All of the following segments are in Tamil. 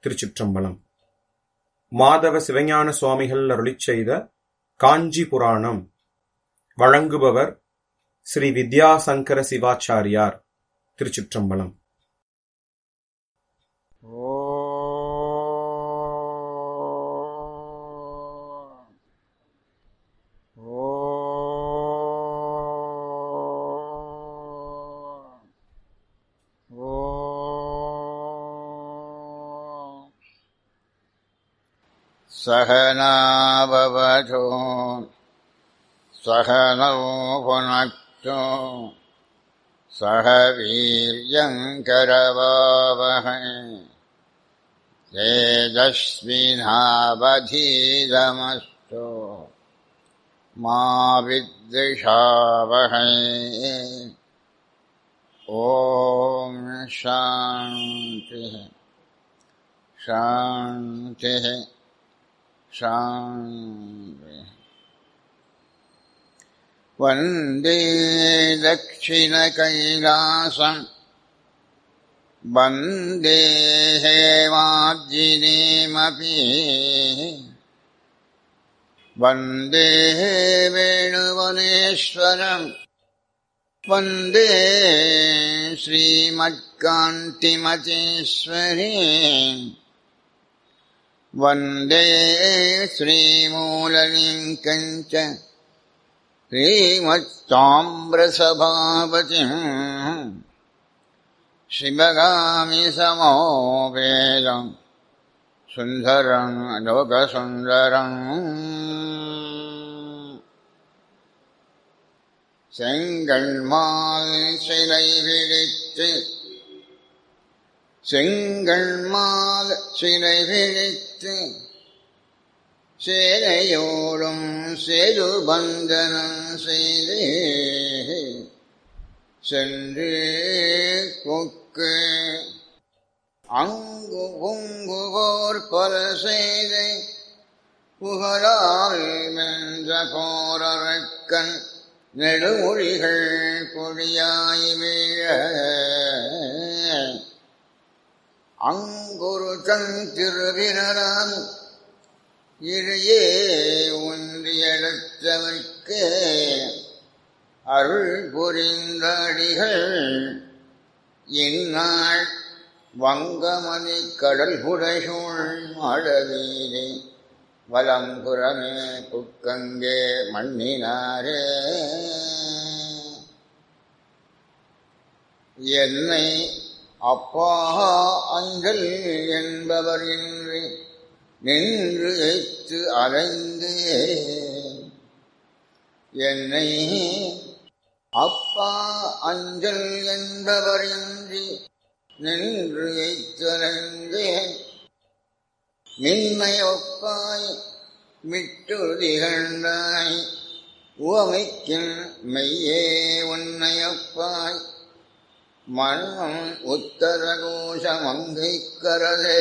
திருச்சிற்றம்பலம் மாதவ சிவஞான சுவாமிகள் அருளிச் செய்த காஞ்சி புராணம் வழங்குபவர் ஸ்ரீ வித்யாசங்கர சிவாச்சாரியார் திருச்சிற்றம்பலம் ஓம் ஓம் ஓம் सहनाववधो सहनौ पुनक्तो सह वीर्यङ्करवावहै तेजस्विनावधीतमस्तु मा विद्विषावहै ॐ शान्तिः शान्तिः शान्ति वन्दे दक्षिणकैलासम् वन्दे हेमाब्जिनीमपि वन्दे वेणुवनेश्वरम् वन्दे श्रीमत्कान्तिमतीश्वरीम् वन्दे श्रीमूललिङ्कम् च श्रीमत्ताम्रसभापतिम् शिवगामि समोपेदम् सुन्दरम् लोकसुन्दरम् செங்கண்மால் சிலை விழித்து செங்கண்மால் சிலை விழித்து சேலையோடும் சேது பந்தனம் செய்து சென்று கொக்கு அங்கு பொங்குவோர் பல செய்து புகழால் வென்ற போரக்கன் நெடுமொழிகள் பொழியாய் வீழ அங்கொரு தன் திருவிரலான் இழையே ஒன்றியடத்தவர்க்கு அருள் புரிந்த அடிகள் இந்நாள் வங்கமணி கடல் புடைசூழ் மாடவீரே வலம்புறமே குக்கங்கே மண்ணினாரே என்னை அப்பா அஞ்சல் என்பவர் இன்றி நின்று எய்த்து அலைந்து என்னை அப்பா அஞ்சல் என்பவர் இன்றி நின்று எய்த்தலைந்தேன் மின்னை ஒப்பாய் விட்டு திகழ்ந்தாய் உவமைக்கின் மெய்யே உன்னை ஒப்பாய் மன்னம் உத்தரகோஷமங்கைக்கரதே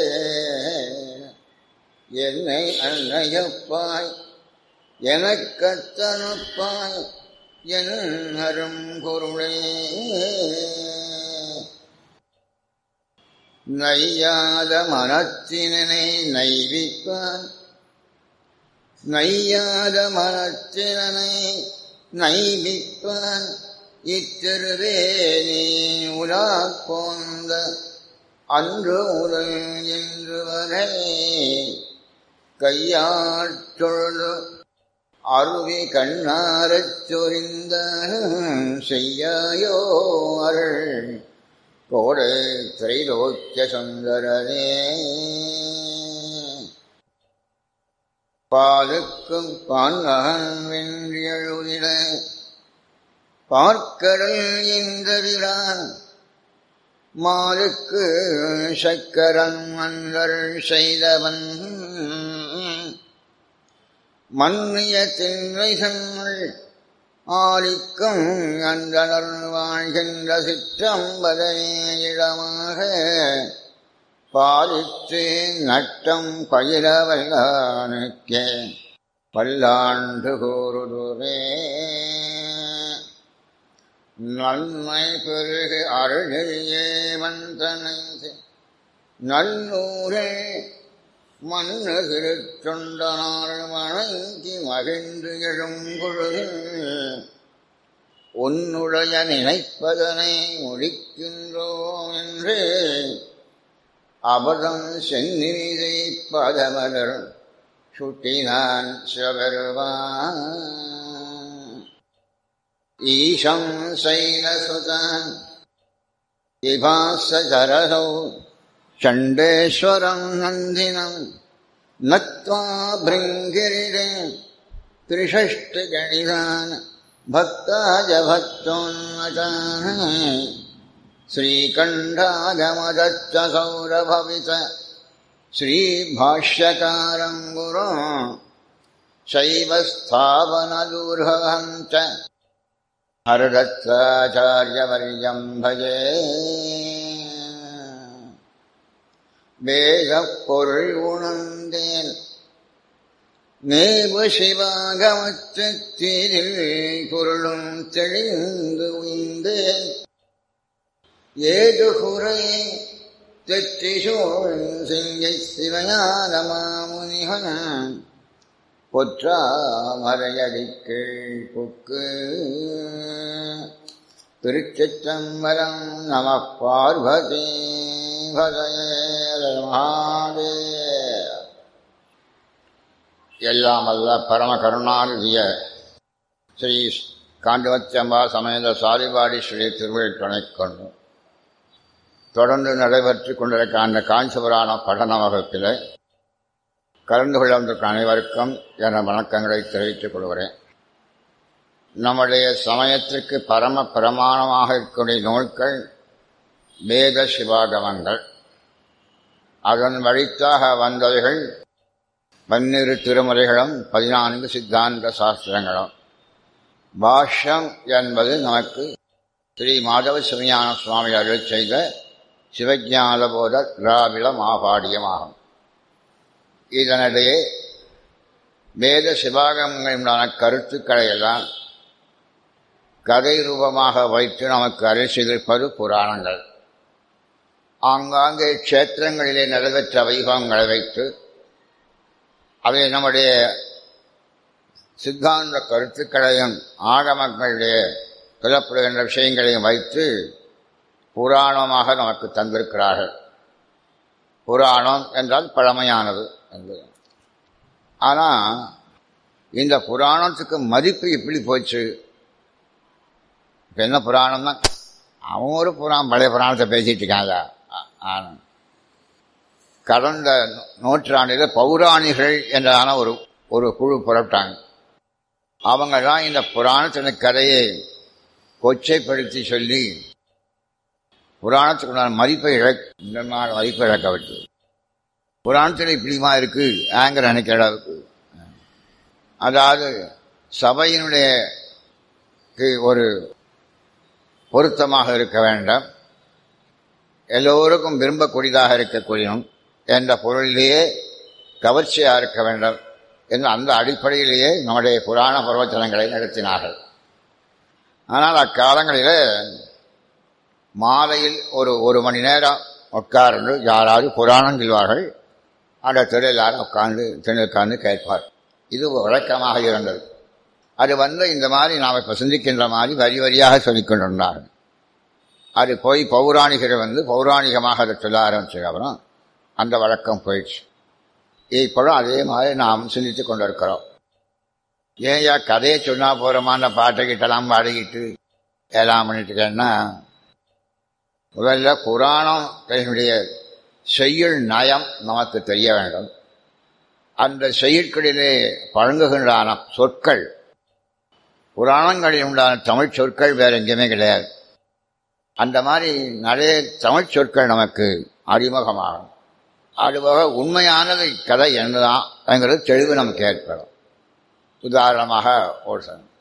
என்னை அன்னையப்பாய் எனக்கத்தனப்பாய் என் அரும் பொருளே நையாத மனத்தினை நைவிப்பான் நையாத மனத்தினை நைவிப்பான் இத்திருவே நீ உலா போந்த அன்று முதல் இன்று வரை கையாற்றொழு அருவி கண்ணாரச் சொரிந்த செய்யாயோ அருள் கோடை திரைலோக்கிய சுந்தரனே பாலுக்கும் பான்மகன் வென்றியழுதிட பார்க்கடல் இந்த விழான் மாலுக்கு சக்கரன் மன்னர் செய்தவன் மன்னிய திண்மைகள் ஆலிக்கும் அந்தனர் வாழ்கின்ற சிற்றம்பதை இடமாக பாலித்து நட்டம் பயிரவல்லானுக்கே பல்லாண்டு கூறுதுவே நன்மை பெருகு அருளியே வந்தனை நல்லூரே மண்ணு திருத்தொண்டனார் வணங்கி மகிழ்ந்து எழும் பொழுதில் உன்னுடைய நினைப்பதனை முடிக்கின்றோம் என்று அபதம் செந்நிதை பதமலர் சுட்டினான் சிவபெருவான் ஈஷம் சைலசுதான் விபாசரசௌ சண்டேஸ்வரம் நந்தினம் நத்வா பிருங்கிரிடே त्रिषष्टिगणितान् भक्ताज भक्तोन्नतान् श्रीकण्ठागमदच्च सौरभवित श्रीभाष्यकारम् गुरो शैवस्थापनदूर्भवम् च हरदत्ताचार्यवर्यम् भजे வேதப் பொருள் உணர்ந்தேன் நேவு சிவாகமச்சத்திரில் பொருளும் தெளிந்து உய்ந்தேன் ஏது குறை தெற்றிசோழ் சிங்கை சிவஞான மாமுனிகன் பொற்றாமரையடிக்கீழ் புக்கு திருச்சிற்றம்பலம் நம பார்வதி மகாதே எல்லாம் அல்ல பரம கருணாநிதிய ஸ்ரீ காண்டவச்சம்பா சமேத சாரிபாடி ஸ்ரீ திருவிழ் துணை கொண்டு தொடர்ந்து நடைபெற்று கொண்டிருக்க அந்த காஞ்சிபுராண படன வகுப்பில் கலந்து கொள்வதற்கு அனைவருக்கும் என வணக்கங்களை தெரிவித்துக் கொள்கிறேன் நம்முடைய சமயத்திற்கு பரம பிரமாணமாக இருக்கக்கூடிய நூல்கள் வேத சிவாகமங்கள் அதன் வழித்தாக வந்தவைகள் பன்னிரு திருமுறைகளும் பதினான்கு சித்தாந்த சாஸ்திரங்களும் பாஷ்யம் என்பது நமக்கு ஸ்ரீ மாதவ சிவஞான சுவாமி அருள் செய்த சிவஜானபோத திராவிட மாபாடியமாகும் இதனிடையே வேத சிவாகமங்களுடான கருத்துக்களை எல்லாம் கதை ரூபமாக வைத்து நமக்கு அருள் செய்திருப்பது புராணங்கள் ஆங்காங்கே க்ஷேத்திரங்களிலே நிறைவேற்ற வைபவங்களை வைத்து அவை நம்முடைய சித்தாந்த கருத்துக்களையும் ஆகமங்களுடைய சொல்லப்படுகின்ற விஷயங்களையும் வைத்து புராணமாக நமக்கு தந்திருக்கிறார்கள் புராணம் என்றால் பழமையானது என்பது ஆனால் இந்த புராணத்துக்கு மதிப்பு எப்படி போச்சு இப்போ என்ன புராணம்னா அவன் ஒரு புராணம் பழைய புராணத்தை பேசிட்டு இருக்காங்க கடந்த நூற்றாண்டில் பௌராணிகள் என்றான ஒரு ஒரு குழு புறப்பட்டாங்க அவங்க தான் இந்த புராணத்தின் கதையை கொச்சைப்படுத்தி சொல்லி புராணத்துக்குண்டான மதிப்பை இழக்க இந்த மாதிரி மதிப்பை இழக்க விட்டு புராணத்தில் இப்படிமா இருக்கு ஆங்கிற நினைக்கிற அளவுக்கு அதாவது சபையினுடைய ஒரு பொருத்தமாக இருக்க வேண்டாம் எல்லோருக்கும் விரும்பக்கூடியதாக இருக்கக்கூடியும் என்ற பொருளிலேயே கவர்ச்சியாக இருக்க வேண்டும் என்று அந்த அடிப்படையிலேயே நம்முடைய புராண பிரவச்சனங்களை நடத்தினார்கள் ஆனால் அக்காலங்களில் மாலையில் ஒரு ஒரு மணி நேரம் உட்கார்ந்து யாராவது புராணம் சொல்வார்கள் அந்த தெரு எல்லாரும் உட்கார்ந்து திரு உட்கார்ந்து கேட்பார் இது வழக்கமாக இருந்தது அது வந்து இந்த மாதிரி நாம் இப்போ சிந்திக்கின்ற மாதிரி வரி வரியாக சொல்லிக் கொண்டிருந்தார்கள் அது போய் பௌராணிகரை வந்து பௌராணிகமாக அதை சொல்ல ஆரம்பிச்சதுக்கப்புறம் அந்த வழக்கம் போயிடுச்சு இப்போதும் அதே மாதிரி நாம் சிந்தித்து கொண்டிருக்கிறோம் ஏன்யா கதையை சொன்னா போகிறோமா அந்த பாட்டை கிட்டலாம் பாடிக்கிட்டு எல்லாம் பண்ணிட்டுக்கேன்னா முதல்ல புராணம் தன்னுடைய செய்யுள் நயம் நமக்கு தெரிய வேண்டும் அந்த செய்யுட்களிலே பழங்குகின்றான சொற்கள் புராணங்களில் உண்டான தமிழ் சொற்கள் வேற எங்கேயுமே கிடையாது அந்த மாதிரி நிறைய தமிழ் சொற்கள் நமக்கு அறிமுகமாகும் அதுபோக உண்மையானது கதை என்னதான்ங்கிறது தெளிவு நமக்கு ஏற்படும் உதாரணமாக ஒரு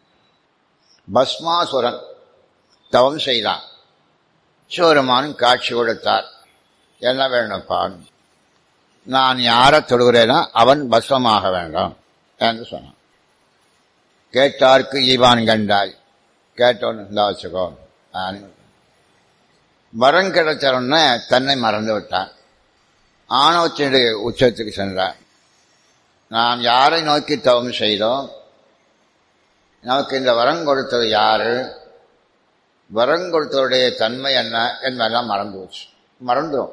பஸ்மாசுரன் தவம் செய்தான் சிவருமான் காட்சி கொடுத்தார் என்ன வேணும்ப்பா நான் யாரை தொடுகிறேனோ அவன் பஸ்வமாக வேண்டும் என்று சொன்னான் கேட்டார்க்கு ஈவான் கண்டாய் கேட்டோன்னு இருந்தா வச்சுக்கோ வரம் கிடைச்சவன தன்னை மறந்து விட்டான் ஆணவத்தினுடைய உச்சத்துக்கு சென்றார் நாம் யாரை நோக்கி தவம் செய்தோம் நமக்கு இந்த வரம் கொடுத்தது யாரு வரம் கொடுத்தவருடைய தன்மை என்ன என்பதெல்லாம் மறந்து போச்சு மறந்துடும்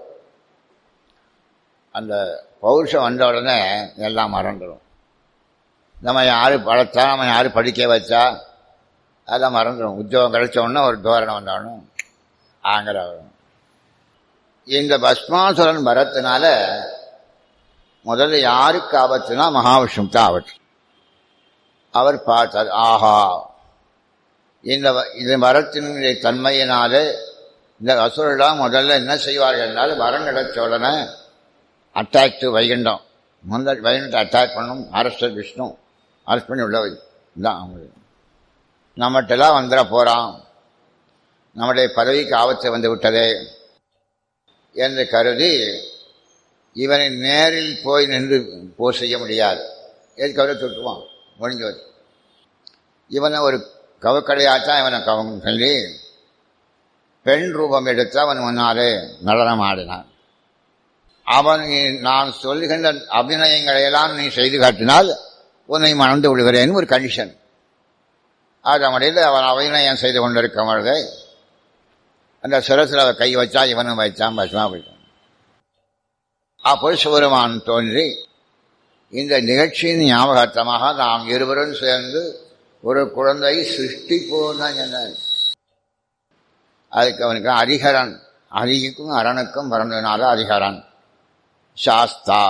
அந்த பௌருஷம் வந்த உடனே எல்லாம் மறந்துடும் நம்ம யாரு பழத்தா நம்ம யாரு படிக்க வச்சா அதெல்லாம் மறந்துடும் உத்தியோகம் கிடைச்ச உடனே ஒரு தோரணம் வந்தோடனே ஆங்கிற வரும் இந்த பஸ்மாசுரன் வரத்தினால முதல்ல யாருக்கு ஆபத்துனா மகாவிஷ்ணுக்கு தான் ஆபத்து அவர் பார்த்தார் ஆஹா இந்த இந்த மரத்தினுடைய தன்மையினாலே இந்த அசுரெல்லாம் முதல்ல என்ன செய்வார்கள் என்றால் மரம் கிடைச்ச உடனே அட்டாக் டு வைகுண்டம் முதல் வைகுண்டத்தை அட்டாக் பண்ணும் அரசர் விஷ்ணு அரசு பண்ணி உள்ள வை தான் அவங்களுக்கு நம்மகிட்டலாம் வந்துட போகிறான் நம்முடைய பதவிக்கு ஆபத்து வந்து விட்டதே என்று கருதி இவனை நேரில் போய் நின்று போ செய்ய முடியாது எதுக்கு அவரை தொட்டுவான் முடிஞ்சவர் இவனை ஒரு கவக்கடையாத்தான் இவனை கவம் சொல்லி பெண் ரூபம் எடுத்து அவன் முன்னாலே நடனம் ஆடினான் அவன் நான் சொல்லுகின்ற அபிநயங்களை எல்லாம் நீ செய்து காட்டினால் உன்னை மணந்து விடுகிறேன் ஒரு கண்டிஷன் அது அவனில் அவன் அபிநயம் செய்து கொண்டிருக்கும் பொழுது அந்த சிரசில் அவன் கை வச்சா இவனும் வைச்சான் பசுமா போயிட்டான் அப்போ சிவருமான் தோன்றி இந்த நிகழ்ச்சியின் ஞாபகார்த்தமாக நாம் இருவரும் சேர்ந்து ஒரு குழந்தை சிருஷ்டிப்போம் தான் சொன்னார் அதுக்கு அவனுக்கு அரிகரன் அரிக்கும் அரணுக்கும் பிறந்ததுனால அரிகரன் சாஸ்தா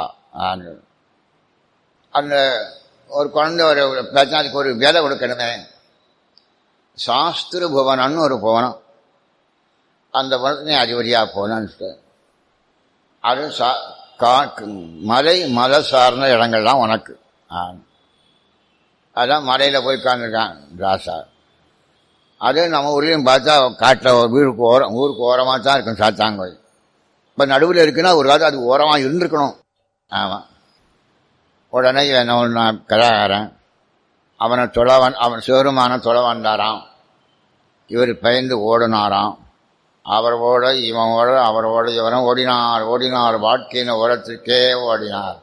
அந்த ஒரு குழந்தை ஒரு பேச்சாதிக்கு ஒரு வேலை கொடுக்கணுமே சாஸ்திர புவனம்னு ஒரு புவனம் அந்த புவனத்தினை அதிபதியாக போனான்னு அது சா கா மலை மலை சார்ந்த இடங்கள்லாம் உனக்கு அதான் மலையில் போய் உட்காந்துருக்கான் ராசா அது நம்ம ஊர்லேயும் பார்த்தா காட்டில் வீட்டுக்கு ஓரம் ஊருக்கு ஓரமாக தான் இருக்கும் சாத்தாங்கோயில் இப்போ நடுவில் இருக்குன்னா ஒரு காலத்து அது ஓரமாக இருந்திருக்கணும் ஆமாம் உடனே என்ன ஒன்று கதாகாரன் அவனை தொலை வந் அவன் சிவருமான தொலை வந்தாராம் இவர் பயந்து ஓடினாராம் அவர் ஓட இவன் ஓட அவர் ஓட இவனும் ஓடினார் ஓடினார் வாழ்க்கையின் ஓரத்திற்கே ஓடினார்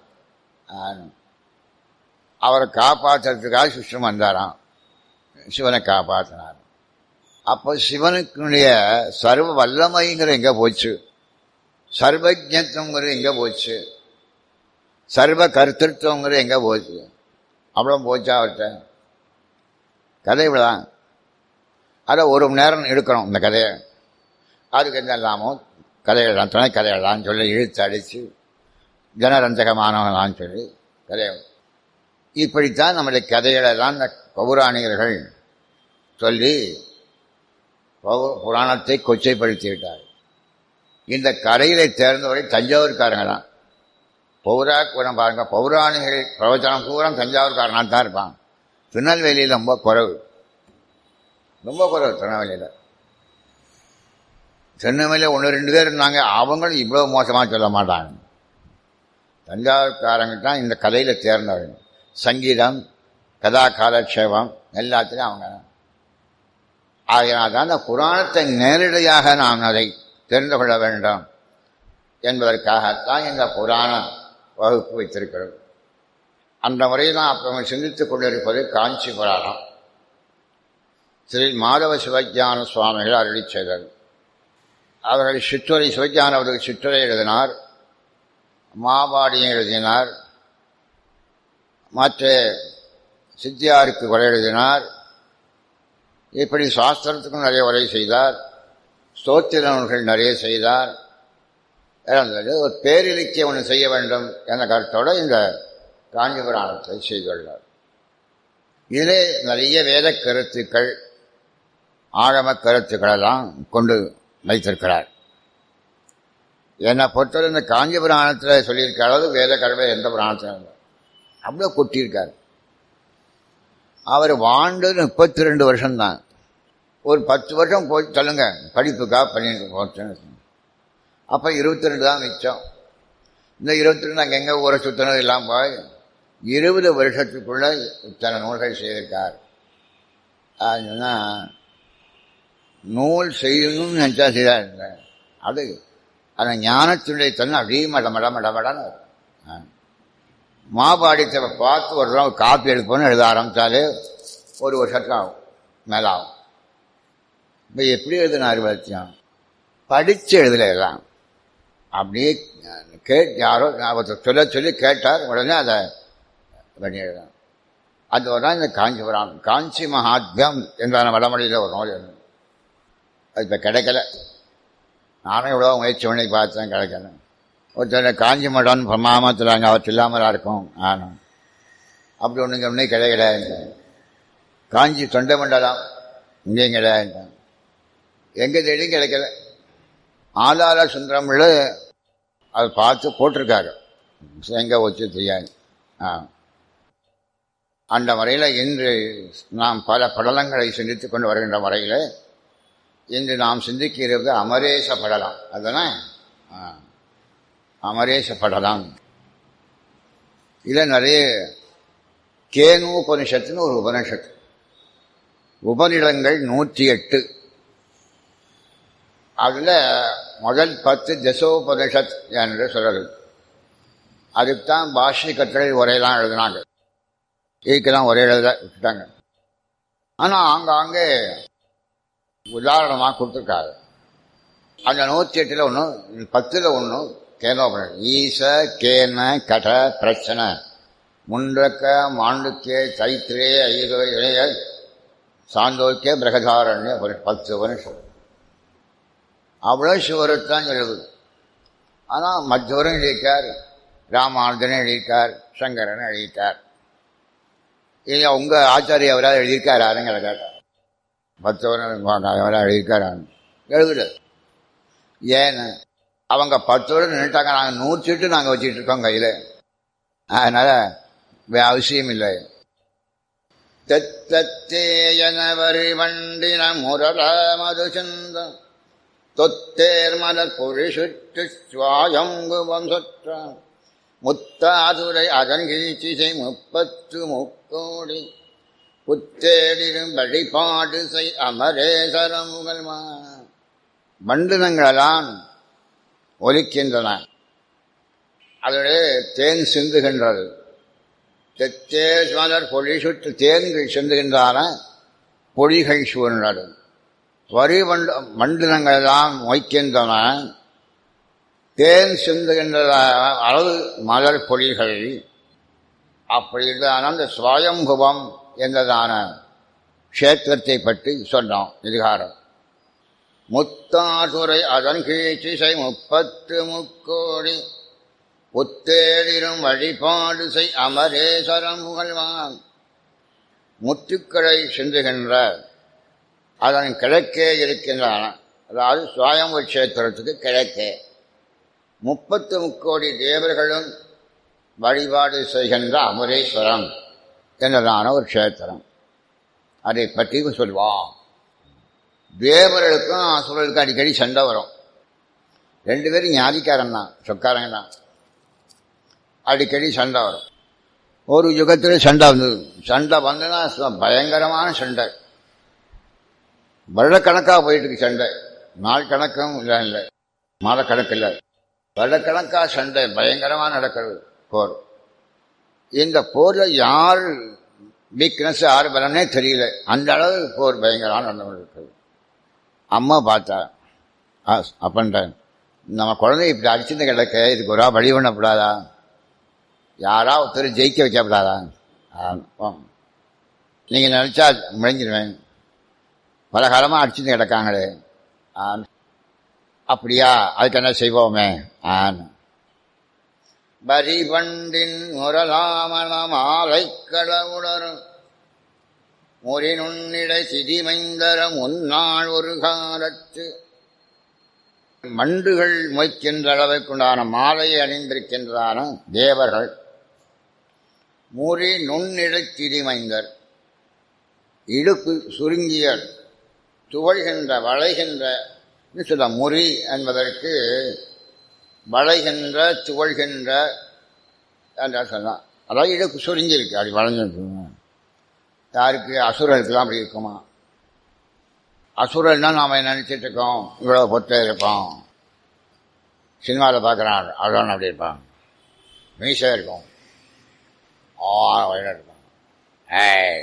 அவரை காப்பாற்றுறதுக்காக சிஷ்டம் வந்தாராம் சிவனை காப்பாற்றினார் அப்போ சிவனுக்குடைய சர்வ வல்லமைங்கிற எங்கே போச்சு சர்வஜத்துவங்கிறது எங்கே போச்சு சர்வ கருத்திருவங்கிறது எங்கே போச்சு அவ்வளோ போச்சா அவர்கிட்ட கதை இவ்வளோதான் அதை ஒரு மணி நேரம் எடுக்கணும் இந்த கதையை அதுக்கு என்ன இல்லாமோ கதையெல்லாம் துணை கதையெல்லாம் சொல்லி இழுத்து அடித்து ஜனரஞ்சகமானவங்களான்னு சொல்லி கதையை இப்படித்தான் நம்முடைய கதைகளெல்லாம் இந்த பௌராணிகர்கள் சொல்லி புராணத்தை கொச்சைப்படுத்தி விட்டார் இந்த கரையிலை தேர்ந்தவரை தஞ்சாவூர்காரங்க தான் பௌரா கூட பாருங்க பௌராணிகள் பிரவச்சனம் பூரா தஞ்சாவூர்காரனாக தான் இருப்பான் திருநெல்வேலியில் ரொம்ப குறைவு ரொம்ப குறைவு திருநெல்வேலியில் திருநெல்வேலியில் ஒன்று ரெண்டு பேர் இருந்தாங்க அவங்களும் இவ்வளோ மோசமாக சொல்ல மாட்டாங்க தஞ்சாவூர்காரங்க தான் இந்த கதையில் தேர்ந்தவர்கள் சங்கீதம் கதா காலக்ஷேபம் எல்லாத்துலேயும் அவங்க ஆகையினால் தான் அந்த புராணத்தை நேரடியாக நாம் அதை தெரிந்து கொள்ள வேண்டும் என்பதற்காகத்தான் இந்த புராண வகுப்பு வைத்திருக்கிறது அந்த முறையில் தான் அப்போ சிந்தித்துக் கொண்டிருப்பது காஞ்சி புராணம் ஸ்ரீ மாதவ சிவஜான சுவாமிகள் அருளி செய்தது அவர்கள் சிற்றுரை சிவஜான அவர்கள் சிற்றுரை எழுதினார் மாபாடியும் எழுதினார் மற்ற சித்தியாருக்கு உரை எழுதினார் இப்படி சாஸ்திரத்துக்கும் நிறைய உரை செய்தார் ஸ்தோத்திர நூல்கள் நிறைய செய்தார் ஒரு பேரிலக்கியம் ஒன்று செய்ய வேண்டும் என்ற கருத்தோடு இந்த காஞ்சி புராணத்தை செய்துள்ளார் இதிலே நிறைய வேத கருத்துக்கள் ஆழம கருத்துக்களெல்லாம் கொண்டு வைத்திருக்கிறார் என்னை பொறுத்தவரை இந்த காஞ்சி புராணத்தில் சொல்லியிருக்க அளவு வேத கடமை எந்த புராணத்திலும் அவ்வளோ கொட்டியிருக்கார் அவர் வாழ்ந்தது முப்பத்தி ரெண்டு வருஷம்தான் ஒரு பத்து வருஷம் போய் சொல்லுங்க படிப்புக்காக பண்ணிட்டு போச்சுன்னு அப்போ இருபத்தி ரெண்டு தான் மிச்சம் இந்த இருபத்தி ரெண்டு அங்கே எங்கே ஊரை சுத்தணும் எல்லாம் போய் இருபது வருஷத்துக்குள்ள இத்தனை நூல்கள் செய்திருக்கார் சொன்னால் நூல் செய்யணும்னு நினச்சா செய்தார் அது அந்த ஞானத்தினுடைய தன்மை அப்படியே மட மட மட மடன்னு வரும். ஆ. மாபாடித்தை பார்த்து ஒரு தடவை காப்பி எடுப்போம்னு எழுத ஆரம்பித்தாலே ஒரு வருஷத்துக்கு ஆகும் மேலே ஆகும் இப்போ எப்படி எழுதினார் பத்தியம் படித்து எழுதல எல்லாம் அப்படியே கேட் யாரோ ஒருத்தர் சொல்ல சொல்லி கேட்டார் உடனே அதை பண்ணி எழுதணும் அது ஒரு நாள் இந்த காஞ்சிபுரம் காஞ்சி மகாத்மியம் என்றான வடமொழியில் ஒரு நூல் எழுதணும் அது இப்போ கிடைக்கல நானும் இவ்வளோ முயற்சி பண்ணி பார்த்தேன் கிடைக்கல ஒருத்தர் காஞ்சி மடம்னு பிரமாமத்தில் அங்கே அவற்று இல்லாமலா இருக்கும் ஆனும் அப்படி ஒன்றுங்க ஒன்றே கிடையாது காஞ்சி தொண்டை மண்டலம் இங்கேயும் கிடையாது எங்கே தேடியும் கிடைக்கல ஆதார சுந்தரமில் அதை பார்த்து போட்டிருக்காரு எங்கே வச்சு தெரியாது ஆ அந்த முறையில் இன்று நாம் பல படலங்களை சிந்தித்து கொண்டு வருகின்ற முறையில் இன்று நாம் சிந்திக்கிறது அமரேச படலம் அதுதானே ஆ. அமரேச படலம் இதில் நிறைய கேனு உபனிஷத்துன்னு ஒரு உபனிஷத்து உபநிடங்கள் நூற்றி எட்டு அதில் முதல் பத்து தசோபனிஷத் என்று சொல்றது அதுக்கு தான் பாஷ்ய கட்டுரை உரையெல்லாம் எழுதினாங்க இதுக்கெல்லாம் ஒரே எழுத விட்டுட்டாங்க ஆனால் ஆங்காங்கே உதாரணமாக கொடுத்துருக்காரு அந்த நூற்றி எட்டில் ஒன்று பத்தில் ஒன்று கேனோபுரம் ஈச கேன கட பிரச்சனை முண்டக்க மாண்டுக்கே தைத்திரே ஐதோ இளைய சாந்தோக்கிய பிரகதாரண்ய உபனி- பத்து உபனிஷம் அவ்வளோ சிவருத்தான் எழுதுது ஆனால் மற்றவரும் எழுதியிருக்கார் ராமானுஜனும் எழுதியிருக்கார் சங்கரன் எழுதியிருக்கார் இது உங்கள் ஆச்சாரிய அவரால் எழுதியிருக்கார் யாருங்கிற கேட்டார் பத்தவரும் அவரால் எழுதியிருக்கார் எழுதுல ஏன்னு அவங்க பத்து வருடம் நின்றுட்டாங்க நாங்கள் நூற்றி எட்டு நாங்கள் வச்சுட்டு இருக்கோம் கையில் அதனால் வே- அவசியம் இல்லை தெத்தத்தேயனவரி வண்டின முரள மது சிந்தம் தொத்தேர் மலர் பொறி சுற்று சுவாயங்குவம் சொற்றான் முத்தாதுரை அதன் கீழ்ச்சிசை முப்பத்து முக்கோடி புத்தேடிரும் வழிபாடு செய் அமரேசரமுகல் மண்டினங்களெல்லாம் ஒலிக்கின்றன அதோடு தேன் சிந்துகின்றது தெத்தேஸ்வரர் பொழி சுற்று தேன்கள் சிந்துகின்றன பொழிகள் சூழ்ந்தது வரி மண்டு மண்டினங்களெல்லாம் மொய்க்கின்றன தேன் சிந்துகின்ற அளவு மலர் பொழிகள் அப்படின்றான அந்த சுவயம்புவம் என்றதான க்ஷேத்திரத்தை பற்றி சொன்னோம் இதுகாரம் முத்தாதுரை அதன் கீழ்ச்சிசை முப்பத்து முக்கோடி புத்தேடிரும் வழிபாடு செய் அமரேசரம் புகழ்வான் முத்துக்களை சிந்துகின்ற அதன் கிழக்கே இருக்கின்றன அதாவது சுவாயம்பு கஷேத்திரத்துக்கு கிழக்கே முப்பத்து முக்கோடி தேவர்களும் வழிபாடு செய்கின்ற அமரேஸ்வரம் என்றதான ஒரு க்ஷேத்திரம் அதை பற்றி சொல்வான் தேவர்களுக்கும் அசுரர்களுக்கும் அடிக்கடி சண்டை வரும் ரெண்டு பேரும் ஞாதிக்காரன் தான் சொக்காரங்க தான் அடிக்கடி சண்டை வரும் ஒரு யுகத்தில் சண்டை வந்தது சண்டை வந்துன்னா சு- பயங்கரமான சண்டை வருடக்கணக்காக போயிட்டு இருக்கு சண்டை நாள் கணக்கும் இல்லை இல்லை மாதக்கணக்கு இல்லை வருடக்கணக்கா சண்டை பயங்கரமாக நடக்கிறது போர் இந்த போர்ல யார் வீக்னஸ் யார் பலனே தெரியல அந்த அளவு போர் பயங்கரமான நடந்து இருக்குது அம்மா பார்த்தா அப்பன்ட்டேன் நம்ம குழந்தை இப்படி அடிச்சுட்டு கிடக்க இதுக்கு ஒரு வழி பண்ணக்கூடாதா யாரா ஒருத்தர் ஜெயிக்க வைக்கப்படாதா நீங்கள் நினச்சா முழங்கிடுவேன் பல காலமாக அடிச்சுட்டு கிடக்காங்களே ஆ, அப்படியா அதுக்கு என்ன செய்வோமே ஆன்னு பரிபண்டின் முரலாமண மாலை கடவுடரும் முறி நுண்ணிடை சிதிமைந்தர முன்னாள் ஒரு காலத்து மண்டுகள் மொய்க்கின்ற அளவுக்குண்டான மாலையை அணிந்திருக்கின்றதான தேவர்கள் முறி நுண்ணிடை திதிமைந்தர் இடுப்பு சுருங்கிய துவழ்கின்ற வளைகின்ற இன்னும் சொல்ல முறி என்பதற்கு வளைகின்ற துவழ்கின்ற என்ற சொல்லலாம் அதாவது இடுப்பு சுருங்கியிருக்கு அப்படி வளைஞ்சிருக்கு யாருக்கு அசுரர்களுக்கெல்லாம் அப்படி இருக்குமா அசுரன்னா நாம் நினைச்சிட்டு இருக்கோம் இவ்வளோ பொட்டை இருப்போம் சினிமாவில் பார்க்குறான் அதான் அப்படி இருப்பான் மீசே இருக்கும் ஆ வயலாக இருப்பான் ஏய்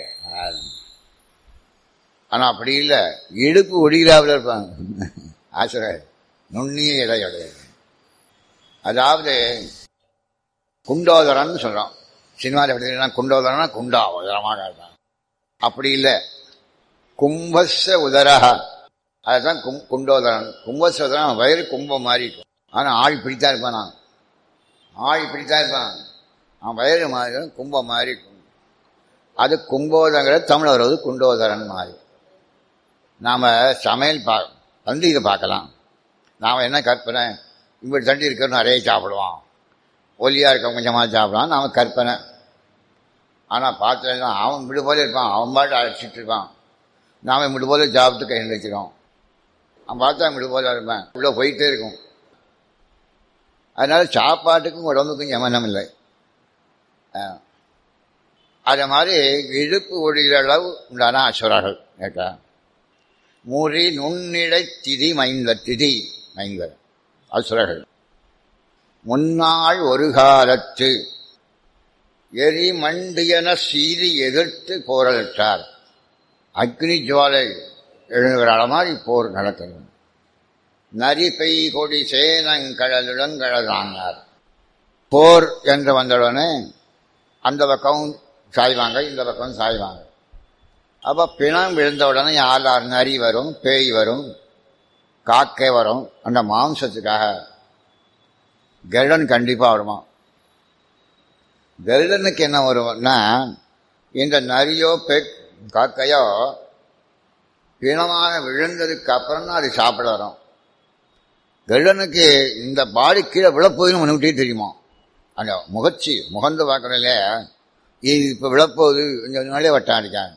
ஆனால் அப்படி இல்லை இடுப்பு ஒடிகிறாவில் இருப்பாங்க ஆசிரியர் நுண்ணிய இடையுடைய அதாவது குண்டோதரன் சொல்கிறோம் சினிமாவில் எப்படி குண்டோதரன்னா குண்டா உதரமாக இருப்பான் அப்படி இல்லை கும்பஸ்ஸ உதரக அதுதான் கும் குண்டோதரன் கும்பஸ்ஸ உதரன் வயிறு கும்பம் மாதிரி இருக்கும் ஆனால் ஆள் பிடித்தா இருப்பான் நான் ஆள் பிடித்தா இருப்பான் அவன் வயிறு மாதிரி கும்பம் மாதிரி இருக்கும் அது கும்போதங்கிற தமிழ் வருவது குண்டோதரன் மாதிரி நாம் சமையல் பா வந்து இதை பார்க்கலாம் நாம் என்ன கற்பனை இப்படி தண்டி இருக்கிற நிறைய சாப்பிடுவான் ஒல்லியாக இருக்க கொஞ்சமாக சாப்பிடுவான் நாம் கற்பனை ஆனால் பார்த்தா அவன் இப்படி போல இருப்பான் அவன் பாட்டு அழைச்சிட்டு இருப்பான் நாம் இப்படி போல சாப்பிட்டு கை வச்சுக்கிறோம் அவன் பார்த்தா இப்படி போல இருப்பேன் இவ்வளோ போயிட்டே இருக்கும் அதனால சாப்பாட்டுக்கும் உடம்புக்கும் யமனம் இல்லை அதே மாதிரி இழுப்பு ஒழிகிற அளவு உண்டான அசுரர்கள் கேட்டா மூறி நுண்ணிடை திதி மைந்த திதி மைந்தர் அசுரர்கள் முன்னாள் ஒரு காலத்து எரி மண்டியன சீறி எதிர்த்து போரலிட்டார் அக்னி ஜுவாலை எழுதுகிற மாதிரி போர் நடக்கிறது நரி பெய் கொடி சேனங்கடலுடங்கடலானார் போர் என்று வந்தவுடனே அந்த பக்கம் சாய்வாங்க இந்த பக்கம் சாய்வாங்க அப்போ பிணம் விழுந்த உடனே யார் யார் நரி வரும் பேய் வரும் காக்கை வரும் அந்த மாம்சத்துக்காக கருடன் கண்டிப்பாக வருமா கருடனுக்கு என்ன வரும்னா இந்த நரியோ பெ காக்கையோ பிணமாக விழுந்ததுக்கு அப்புறம் தான் அது சாப்பிட வரும் கருடனுக்கு இந்த பாடி கீழே விழப்போகுதுன்னு முன்னிட்டே தெரியுமா அந்த முகச்சி முகந்து பார்க்குறதுல இது இப்போ விழப்போகுது கொஞ்சம் நாளே வட்டம் அடிக்காங்க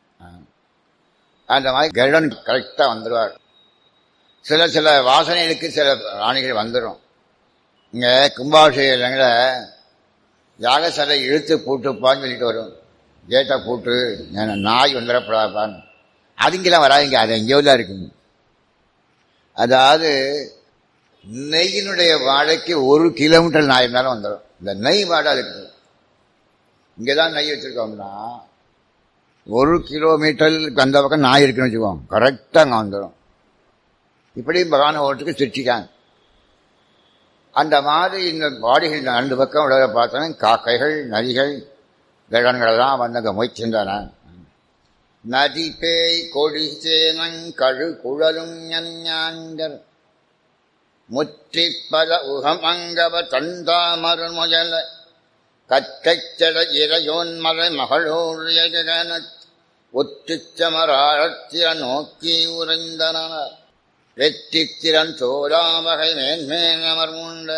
அந்த மாதிரி கருடன் கரெக்டாக வந்துடுவார் சில சில வாசனைகளுக்கு சில ராணிகள் வந்துடும் இங்கே கும்பாபிஷேகங்கள யாகசலை இழுத்து பூட்டுப்பான்னு சொல்லிட்டு வரும் கேட்டை பூட்டு நாய் வந்துடப்படாப்பான்னு அதுங்கெல்லாம் வராதிங்க அது எங்கேயோ தான் இருக்குங்க அதாவது நெய்யினுடைய வாழைக்கு ஒரு கிலோமீட்டர் நாய் இருந்தாலும் வந்துடும் இந்த நெய் வாடை இருக்குது இங்கே தான் நெய் வச்சுருக்கோம்னா ஒரு கிலோமீட்டருக்கு அந்த பக்கம் நாய் இருக்குன்னு வச்சுக்கோங்க கரெக்டாக அங்கே வந்துடும் இப்படி பகவான ஓட்டுக்கு சுற்றிக்காங்க அந்த மாதிரி இந்த பாடிகள் ரெண்டு பக்கம் விளையாட பார்த்தோன்னா காக்கைகள் நரிகள் கிழன்களெல்லாம் வந்து அங்கே மொய்ச்சிருந்தான நதி பேய் கொடி சேனங்கழு குழலும் ஞாஞ்சர் முற்றி பல உகமங்கவ தந்தாமர் முயல கற்கைச்சட இறையோன்மலை மகளோழியன ஒற்றுச்சமராழத்திர நோக்கி உறைந்தனர் வெற்றித்திறன் சோழாவகை மேன்மேனமர் உண்ட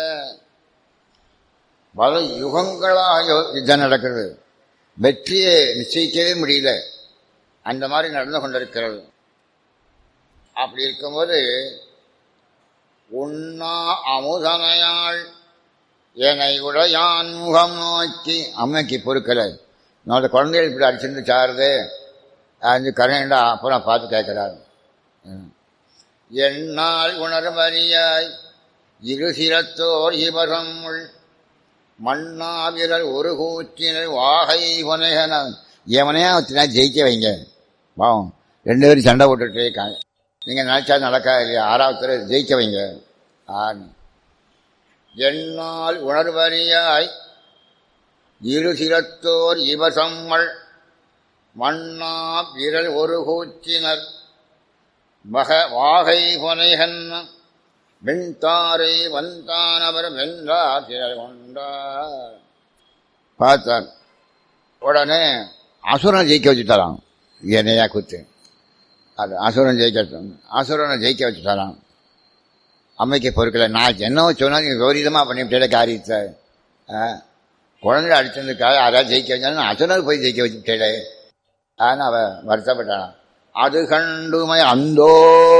பல யுகங்களாக யுத்தம் நடக்கிறது வெற்றியை நிச்சயிக்கவே முடியல அந்த மாதிரி நடந்து கொண்டிருக்கிறது அப்படி இருக்கும்போது உண்ணா அமுதனையாள் என்னை உடையான் முகம் நோக்கி அம்மைக்கு பொறுக்கலை நான் குழந்தைகள் இப்படி அடிச்சிருந்து சாருது அது கரண்டா அப்புறம் பார்த்து கேட்கிறாரு என்னால் உணர்வறியாய் இரு சிரத்தோர் இவரம் மண்ணாவிரல் ஒரு கூற்றினர் வாகை புனைகன எவனையா ஒத்தினா ஜெயிக்க வைங்க பாவம் ரெண்டு பேரும் சண்டை போட்டுட்டே இருக்காங்க நீங்கள் நினைச்சா நடக்கா இல்லையா ஆறாவது ஜெயிக்க வைங்க ஆண் என்னால் உணர்வறியாய் இரு சிரத்தோர் இவசம்மல் மண்ணா விரல் ஒரு கூச்சினர் மக வாகை புனைகன் வெண்தாரை வந்தானவர் வென்றார் சிலர் கொண்டார் பார்த்தார் உடனே அசுரனை ஜெயிக்க வச்சுட்டாராம் என்னையா குத்து அது அசுரன் ஜெயிக்க அசுரனை ஜெயிக்க வச்சுட்டாராம் அம்மைக்கு பொறுக்கல நான் என்ன சொன்னால் நீங்கள் விபரீதமாக பண்ணிவிட்டே காரியத்தை குழந்தை அடிச்சதுக்காக யாராவது ஜெயிக்க வச்சாலும் அசுரனுக்கு போய் ஜெயிக்க வச்சுட்டே ஆனால் அவன் வருத்தப்பட்டானான் அது கண்டுமை அந்தோ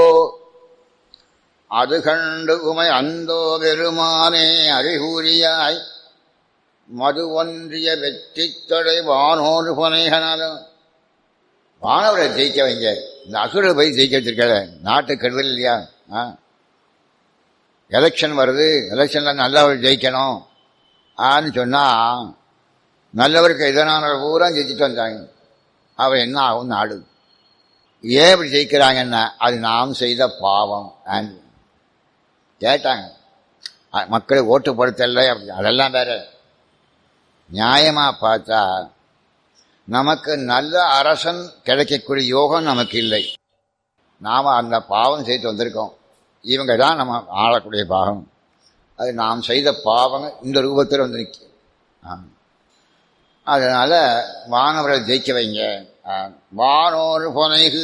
அது கண்டு உமை அந்தோ பெருமானே அறிகூறியாய் மது ஒன்றிய வெற்றி தொடை வானோடு புனைகனாலும் வானவரை ஜெயிக்க வைங்க இந்த அசுரை போய் ஜெயிக்க வச்சிருக்க நாட்டு கெடுதல் இல்லையா ஆ எலெக்ஷன் வருது எலெக்ஷன்ல நல்லவர் ஜெயிக்கணும் ஆன்னு சொன்னா நல்லவருக்கு எதிரான பூரா ஜெயிச்சுட்டு வந்தாங்க அவர் என்ன ஆகும் நாடு ஏன் இப்படி ஜெயிக்கிறாங்கன்னா அது நாம் செய்த பாவம் and கேட்டாங்க அ- மக்களை ஓட்டு படுத்தல அப்படி அதெல்லாம் வேற நியாயமா பார்த்தா நமக்கு நல்ல அரசன் கிடைக்கக்கூடிய யோகம் நமக்கு இல்லை நாம அந்த பாவம் செய்து வந்திருக்கோம் இவங்க தான் நம்ம ஆளக்கூடிய பாவம் அது நாம் செய்த பாவம் இந்த ரூபத்தில் வந்து நிற்கும் ஆ. அதனால வானவரை ஜெயிக்க வைங்க ஆ. வானோர் புனைகு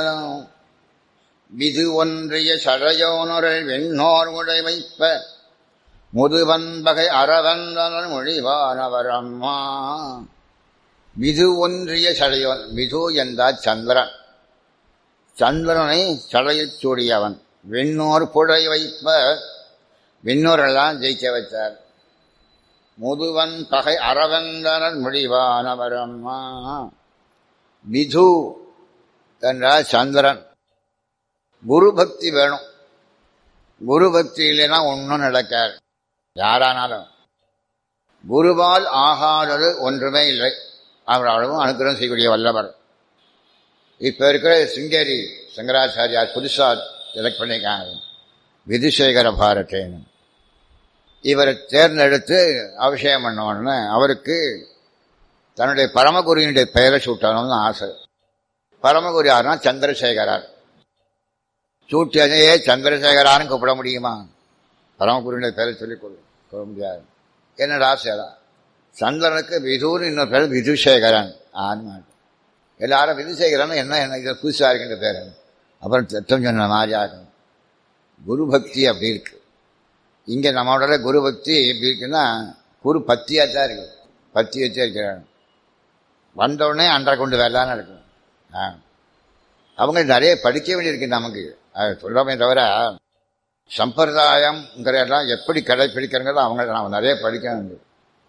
விது ஒன்றிய சடையோனொரை வெண்ணோர் உடை வைப்ப முதுவன்பகை அறவந்தனர் மொழிவானவர் அம்மா விது ஒன்றிய சடையோன் விது என்றால் சந்திரன் சந்திரனை சடையில் சூடியவன் வெண்ணோர் புடை வைப்ப விண்ணோரெல்லாம் ஜெயிக்க வச்சார் முதுவன் பகை அறவந்தனர் முடிவானவர் அம்மா விது என்றால் சந்திரன் குரு பக்தி வேணும் குரு பக்தி இல்லைன்னா ஒன்றும் நடக்காது யாரானாலும் குருவால் ஆகாதது ஒன்றுமே இல்லை அவர் அளவும் அனுகிரகம் செய்யக்கூடிய வல்லவர் இப்ப இருக்கிற சிங்கேரி சங்கராச்சாரியார் புதுசா செலக்ட் பண்ணியிருக்காங்க விதுசேகர பாரதேன்னு இவரை தேர்ந்தெடுத்து அபிஷேகம் பண்ண உடனே அவருக்கு தன்னுடைய பரமகுருவினுடைய பெயரை சூட்டணும்னு ஆசை பரமகுரு யாருன்னா சந்திரசேகரார் சூட்டியதையே சந்திரசேகரான்னு கூப்பிட முடியுமா பரமகுருவினுடைய பெயரை சொல்லிக் கொடு சொல்ல முடியாது என்னோட ஆசைதான் சந்திரனுக்கு விதுன்னு இன்னொரு பேர் விதுசேகரன் ஆன்மா எல்லாரும் விதுசேகரன் என்ன என்ன இது புதுசாக இருக்கின்ற பேர் அப்புறம் தத்துவம் சொன்ன மாதிரி ஆகணும் குரு பக்தி அப்படி இருக்கு இங்கே நம்மளோட குரு பக்தி எப்படி இருக்குன்னா குரு பக்தியாக தான் இருக்கு பக்தி வச்சே இருக்கிறாங்க வந்தவுடனே அன்றை கொண்டு வரலான்னு இருக்கும் ஆ அவங்க நிறைய படிக்க வேண்டியிருக்கு நமக்கு அது சொல்லாமே தவிர சம்பிரதாயம்ங்கிற எல்லாம் எப்படி கடைப்பிடிக்கிறங்கிறது அவங்க நாம் நிறைய படிக்க வேண்டும்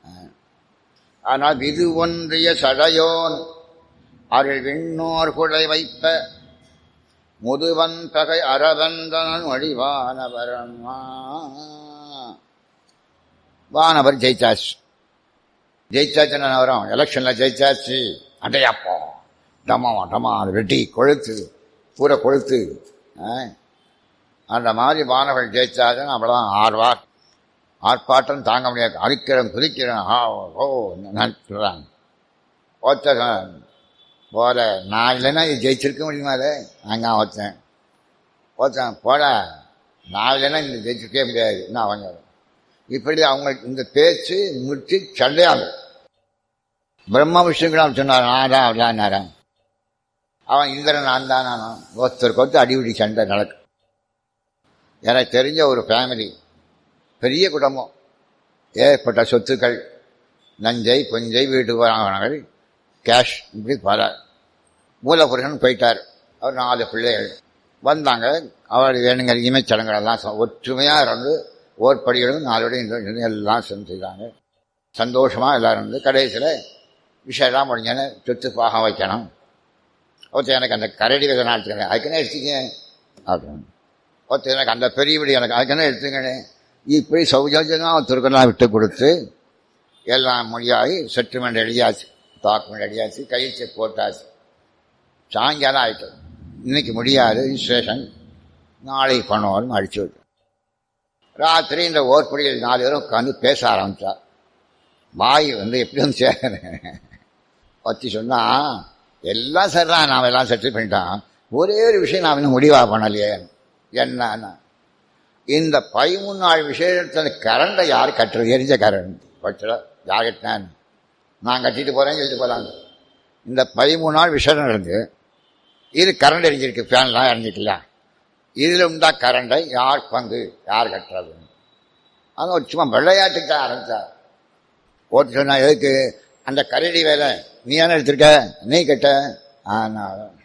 ஆனால் இது ஒன்றிய சடையோன் அருள் விண்ணோர் குடை வைப்ப முதுவன் பகை அரவந்தனன் வடிவானவரம்மா வானவர் ஜெயிச்சாச்சு ஜெயிச்சாச்சுன்னு வரும் எலெக்ஷன்ல ஜெயிச்சாச்சு அடையாப்போ டமா டமா அது வெட்டி கொழுத்து பூரை கொழுத்து ஆ. அந்த மாதிரி வானவர் ஜெயிச்சாச்சுன்னு அவ்வளோதான் ஆர்வா ஆர்ப்பாட்டம் தாங்க முடியாது அடிக்கிறேன் குதிக்கிறேன் ஆ ஓ சொல்கிறாங்க ஒருத்தர் போல நான் இல்லைன்னா இது ஜெயிச்சிருக்க முடியுமாலே நாங்கள் ஒருத்தன் ஒருத்தன் போல நான் இல்லைன்னா இந்த ஜெயிச்சிருக்கவே முடியாது என்ன அவங்க இப்படி அவங்க இந்த பேச்சு முடிச்சு சண்டையாகும் பிரம்ம விஷ்ணுக்கு சொன்னார் நான் தான் அவளான்னாரன் அவன் இந்திரன் நான் தான் நானும் ஒருத்தருக்கு ஒருத்தர் அடிபடி சண்டை நடக்கும் எனக்கு தெரிஞ்ச ஒரு ஃபேமிலி பெரிய குடும்பம் ஏற்பட்ட சொத்துக்கள் நஞ்சை புஞ்சை வீட்டுக்கு வாங்கினவர்கள் கேஷ் இப்படி பல மூலபுருஷன் போயிட்டார் அவர் நாலு பிள்ளைகள் வந்தாங்க அவருடைய வேணுங்க இமைச்சடங்குகளெல்லாம் ச- ஒற்றுமையா இருந்து ஓர்படிகளும் நாளோட எல்லாம் செஞ்சு செய்தாங்க சந்தோஷமா எல்லாரும் இருந்து கடைசியில் விஷயம்லாம் முடிஞ்சோன்னு சொத்து பாகம் வைக்கணும் ஒருத்தர் எனக்கு அந்த கரடி விதை நாட்டுக்கிறேன் அதுக்குன்னு எடுத்துக்க அப்படின்னு ஒருத்தர் எனக்கு அந்த பெரிய வீடு எனக்கு அதுக்குன்னு எடுத்துக்கணே இப்படி சௌஜன்யமாக ஒருத்தருக்கெல்லாம் விட்டு கொடுத்து எல்லாம் மொழியாகி செட்டில்மெண்ட் எழுதியாச்சு டாக்குமெண்ட் எழுதியாச்சு கையெழுத்து போட்டாச்சு சாயங்காலம் ஆயிட்டு இன்னைக்கு முடியாது ரிஜிஸ்ட்ரேஷன் நாளைக்கு பண்ணுவோம்னு அடிச்சு விட்டு ராத்திரி இந்த ஓர்படியில் நாலு பேரும் உட்காந்து பேச ஆரம்பிச்சா வாய் வந்து எப்படி வந்து சேரேன் பற்றி சொன்னா எல்லாம் சரிதான் நாம் எல்லாம் செட்டில் பண்ணிட்டான் ஒரே ஒரு விஷயம் நாம் இன்னும் முடிவா பண்ணலையே என்னன்னா இந்த பதிமூணு நாள் விஷயத்துல கரண்டை யார் கட்டுறது எரிஞ்ச கரண்ட் பட்சல யார் கட்டினான்னு நான் கட்டிட்டு போறேன்னு சொல்லிட்டு போலாங்க இந்த பதிமூணு நாள் விஷயம் நடந்து இது கரண்ட் எரிஞ்சிருக்கு ஃபேன்லாம் எரிஞ்சிக்கல இதில் உண்டா கரண்டை யார் பங்கு யார் கட்டுறது அது ஒரு சும்மா விளையாட்டுக்கு தான் ஆரம்பிச்சார் ஓட்டு சொன்னா எதுக்கு அந்த கரடி வேலை நீ தானே எடுத்திருக்க நீ கட்ட ஆனா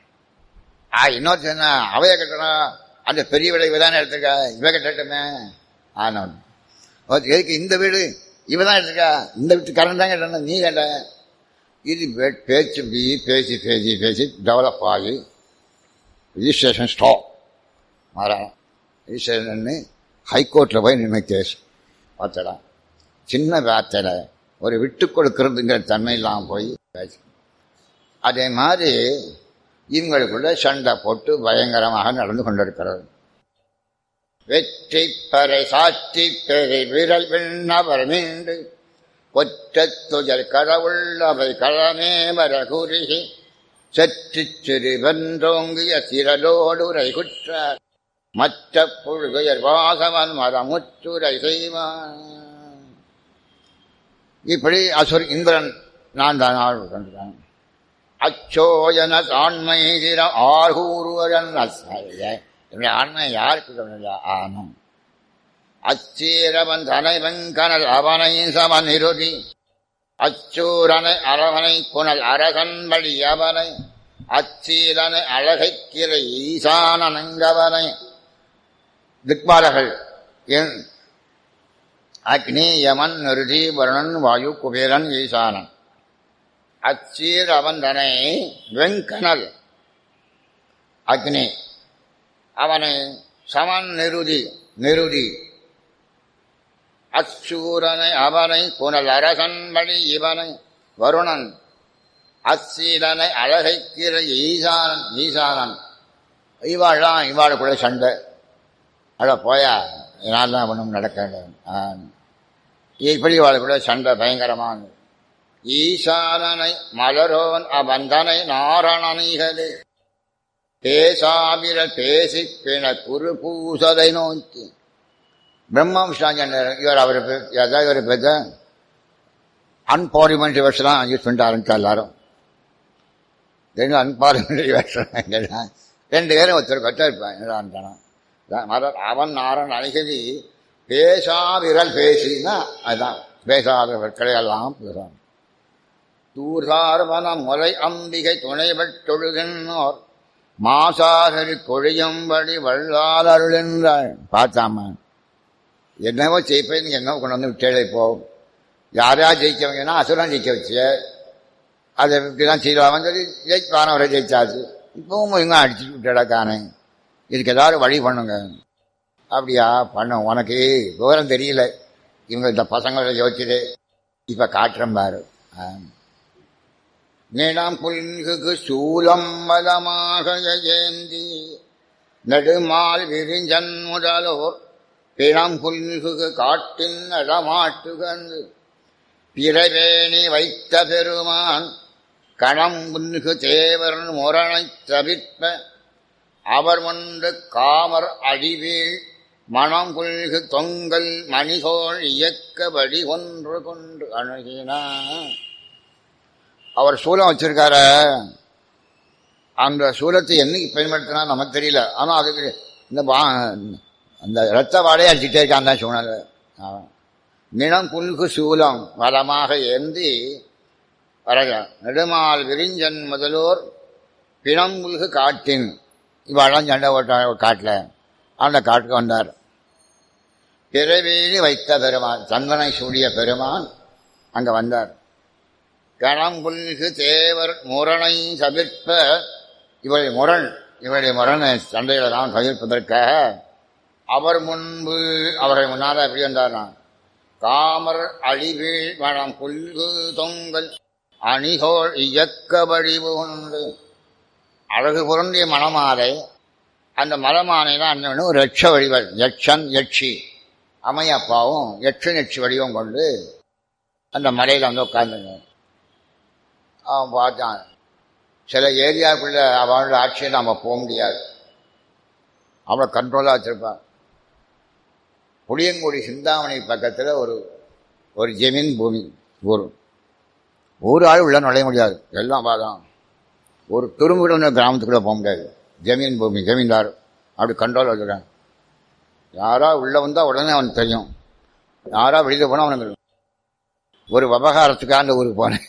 ஆ இன்னொரு சொன்னா அவைய கட்டணும் அந்த பெரிய விளைவு தானே எடுத்திருக்க இவ கட்டட்டுமே ஆனா ஓகே, எதுக்கு இந்த வீடு இவ தான் எடுத்திருக்கா இந்த வீட்டு கரண்ட் தான் கட்டணும் நீ கட்ட இது வே- பேச்சு இப்படி பேசி பேசி பேசி டெவலப் ஆகி ரிஜிஸ்ட்ரேஷன் ஸ்டாப் மாறாங்க ரிஜிஸ்ட்ரேஷன் ஹைகோர்ட்டில் போய் நின்று கேஸ் பார்த்தடா சின்ன வார்த்தையில் ஒரு விட்டு கொடுக்கறதுங்கிற தன்மை இல்லாமல் போய் பேசு அதே மாதிரி இவங்களுக்குள்ள சண்டை போட்டு பயங்கரமாக நடந்து கொண்டிருக்கிறது வெற்றி பறை சாற்றி பெறை விரல் விண்ணவர் மீண்டு கொற்றத் துயர் கடவுள் அவை களமே வர குறுகி சற்றுச் சிறு வென்றோங்கிய திரளோடு உரை குற்றார் மற்ற புழுகையர் வாசவன் மதமுற்றுரை செய்வான் இப்படி அசுர் இந்திரன் நான் தான் ஆள் கண்டுதான் அச்சோயன ஆண்மைகிற ஆகூறுவரன் என்னுடைய ஆண்மை யாருக்கு சொன்னதா? ஆனம் அச்சீரவன் தலைவன் கனல் அவனை சமன் இருதி அச்சூரனை அரவனை புனல் அரசன் வழி அவனை அச்சீலனை அழகைக்கிற ஈசானங்கவனை திக்பாலர்கள் என் அக்னி யமன் நிருதி வருணன் வாயு குபேரன் ஈசானன் அச்சீர் அவந்தனை வெங்கனல் அக்னி அவனை சமன் நிருதி நிருதி அச்சூரனை அவனை புனல் அரசன் வழி இவனை வருணன் அச்சீலனை அழகைக்கிற ஈசானன் ஈசானன் இவாள்லாம் இவாளுக்குள்ள சண்டை அட போயா என்னால் தான் ஒன்றும் நடக்க இப்படி இவாளுக்குள்ள சண்டை பயங்கரமான ஈசானனை மலரோன் அவந்தனை நாரணனிகளே பேசாவிரல் பேசிப் பின குரு பூசதை நோக்கி பிரம்ம விஷ்ணாஞ்சன் இவர் அவர் ஏதாவது இவர் பேச அன்பார்லிமெண்ட்ரி வருஷம் யூஸ் பண்ணிட்டு ஆரம்பிச்சா எல்லாரும் ரெண்டு அன்பார்லிமெண்ட்ரி வருஷம் ரெண்டு பேரும் ஒருத்தருக்கு ஒருத்தர் இருப்பான் மலர் அவன் நாரன் அணிகதி பேசா விரல் பேசினா அதுதான் பேசாத விற்களையெல்லாம் பேசுறான் தூர்சார் மனம் முறை அம்பிகை துணைவட் தொழுகின்றோர் மாசாகரி கொழியும்படி வள்ளால் அருளென்றாள் பார்த்தாம என்னவோ ஜெயிப்பேன் நீ என்ன கொண்டு வந்து விட்டேளே போ யாரையா ஜெயிச்சவங்கன்னா அசுரம் ஜெயிக்க வச்சு அதை இப்படிதான் செய்வாங்கன்னு சொல்லி ஜெயிப்பானவரை ஜெயிச்சாச்சு இப்பவும் இவங்க அடிச்சுட்டு விட்டடக்கானே இதுக்கு ஏதாவது வழி பண்ணுங்க அப்படியா பண்ண உனக்கு விவரம் தெரியல இவங்க இந்த பசங்களை யோசிச்சுது இப்ப காட்டுறேன் பாரு நீடாம் புல்குக்கு சூலம் மதமாக ஏந்தி நெடுமால் விரிஞ்சன் முதலோர் பிணம் புல்குக்கு காட்டின் நடமாட்டுகந்து பிறவேணி வைத்த பெருமான் கணம் புல்கு தேவர் முரணைத் தவிர்ப்ப அவர் ஒன்று காமர் அடிவீழ் மனம் புல்கு தொங்கல் மணிகோள் இயக்க வழி ஒன்று கொண்டு அணுகினார் அவர் சூலம் வச்சிருக்கார அந்த சூலத்தை என்னைக்கு பயன்படுத்தினா நமக்கு தெரியல ஆனா அதுக்கு இந்த அந்த ரத்த வாடையை அடிச்சுட்டே இருக்கான் தான் சூழ்நிலை நிலம் புல்கு சூலம் வளமாக ஏந்தி வரக நெடுமால் விரிஞ்சன் முதலோர் பிணம்புல்கு காட்டின் இவாழம் சண்டை ஓட்ட காட்டில் அந்த காட்டுக்கு வந்தார் பிறவேலி வைத்த பெருமான் சந்தனை சூடிய பெருமான் அங்க வந்தார் கணம்புல்கு தேவர் முரணை தவிர்ப்ப இவளை முரண் இவளுடைய முரணை சண்டையில தான் தவிர்ப்பதற்காக அவர் முன்பு அவரை முன்னால எப்படி வந்தார்னா காமர் அழிவீழ் வனம் புல்கு தொங்கல் அணிகோள் இயக்க வடிவு உண்டு அழகு பொருந்திய மணமாலை அந்த மலமானை தான் அண்ணனும் ஒரு யட்ச வடிவல் யட்சன் யட்சி அம்மையப்பாவும் யட்சன் யட்சி வடிவம் கொண்டு அந்த மலையில் வந்து உட்கார்ந்துங்க அவன் பார்த்தான் சில ஏரியாவுக்குள்ள அவனோட ஆட்சியை நாம் போக முடியாது அவளை கண்ட்ரோலாக வச்சிருப்பான் புளியங்குடி சிந்தாமணி பக்கத்தில் ஒரு ஒரு ஜெமீன் பூமி ஊர் ஒரு ஆள் உள்ள நுழைய முடியாது எல்லாம் பார்த்தோம் ஒரு துரும்புடன் கிராமத்துக்குள்ளே போக முடியாது ஜமீன் பூமி ஜமீன்தார் அப்படி கண்ட்ரோல் வச்சுருக்காங்க யாரா உள்ளே வந்தால் உடனே அவனுக்கு தெரியும் யாரா வெளியில் போனால் அவனுக்கு தெரியும் ஒரு விவகாரத்துக்காக அந்த ஊருக்கு போனேன்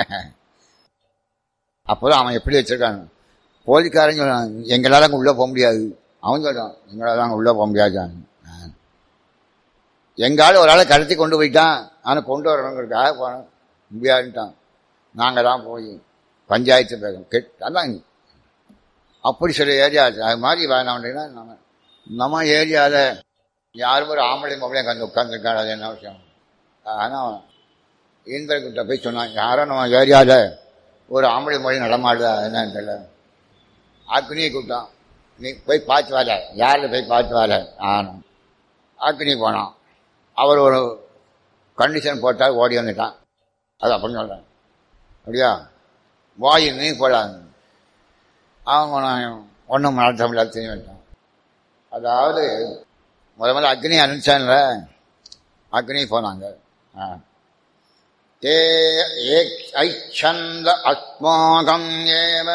அப்போதான் அவன் எப்படி வச்சிருக்கான் போலீஸ்காரன் சொன்னான் எங்களால் அங்கே உள்ளே போக முடியாது அவன் சொல்றான் எங்களால் அங்கே உள்ளே போக முடியாது எங்காலும் ஒரு ஆளை கடத்தி கொண்டு போயிட்டான் ஆனால் கொண்டு வரணுங்கிறதுக்காக போனோம் முடியாதுன்ட்டான் நாங்கள் தான் போய் பஞ்சாயத்து பேசணும் கெட் அதான் அப்படி சில ஏரியா அது மாதிரி வேணாம்னா நம்ம நம்ம ஏரியாவில் யாரும் ஒரு ஆம்பளை மொபைலை கண்டு உட்காந்துருக்காரு அது என்ன விஷயம் ஆனால் இந்திரகிட்ட போய் சொன்னான் யாரும் நம்ம ஏரியாவில் ஒரு ஆம்பளை மொழி நடமாடுதா என்னன்னு தெரியல அக்னியை கூப்பிட்டான் நீ போய் பார்த்து வர யாரில் போய் பார்த்து வர ஆனும் அக்னி போனான் அவர் ஒரு கண்டிஷன் போட்டால் ஓடி வந்துட்டான் அது அப்படின்னு சொல்கிறேன் அப்படியா வாயு நீ போடாது அவன் ஒன்றும் நடத்த முடியாது தெரிஞ்சு வந்துட்டான் அதாவது முத முதல்ல அக்னி அனுப்பிச்சான்ல அக்னி போனாங்க ஆ ते ऐच्छन्द अस्माकम् एव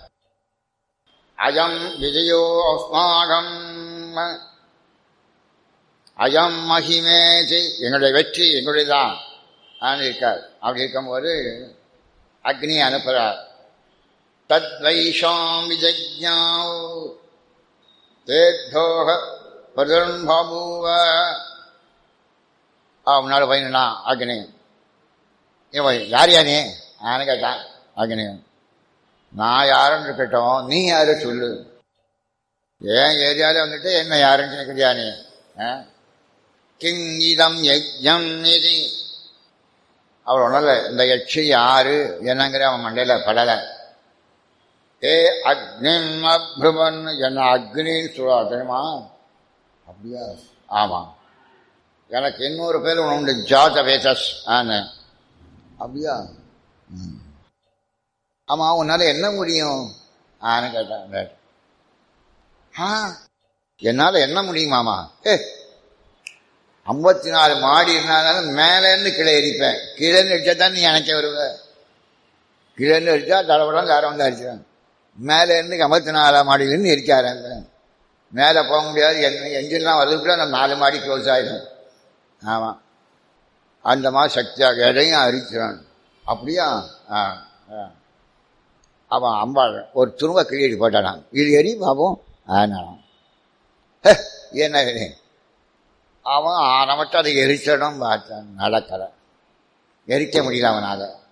अयम् विजयो अस्माकम् அயம் மகிமேதி எங்களுடைய வெற்றி எங்களுடையதான் ஆன்னு இருக்கார் அப்படி இருக்கும்போது அக்னி அனுப்புறார் தத் வைஷாம் விஜஜாவோ தேத்தோக பிரதன்பூவ முன்னாடி போயினா அக்னி இவன் யார் யா நீ ஆனு கேட்டான் அக்னி நான் யாருன்னு இருக்கட்டும் நீ யாரு சொல்லு ஏன் ஏரியாவில் வந்துட்டு என்ன யாருன்னு நினைக்கிறியா நீ கிங்கிதம் யஜ்யம் நிதி அவர் ஒன்றல இந்த யட்சி யாரு என்னங்கிற அவன் மண்டையில் படலை ஏ அக்னிம் அப்ருவன் என்ன அக்னின்னு சொல்லுவா தெரியுமா அப்படியா ஆமாம் எனக்கு இன்னொரு பேர் ஒன்று உண்டு ஜாத வேதஸ் ஆன்னு அப்படியா ஆமா உன்னால என்ன முடியும் ஆன்னு கேட்டான் ஆ என்னால என்ன முடியுமாமா ஏ ஐம்பத்தி நாலு மாடி இருந்தாலும் மேலேருந்து கீழே எரிப்பேன் கீழேருந்து அடிச்சா தான் நீ எனக்கு வருவ கீழேருந்து அடிச்சா தலைப்படம் யாரும் வந்து அடிச்சிடும் மேலேருந்து ஐம்பத்தி நாலாம் மாடியிலேருந்து எரிக்க ஆரம்பிப்பேன் மேலே போக முடியாது என்ன என்ஜின்லாம் வரதுக்குள்ள அந்த நாலு மாடி க்ளோஸ் ஆகிடும் ஆமாம் அந்த மாதிரி சக்தியாக எதையும் அரிக்கிறான் அப்படியா ஆ அவன் அம்பாள் ஒரு துருவ கிளியடி போட்டானான் இது எரி பாப்போம் ஆனாலாம் என்ன அவன் ஆரம்பிட்டு அதை எரிச்சிடம் பார்த்தான் நடக்கலை எரிக்க முடியல அவனால்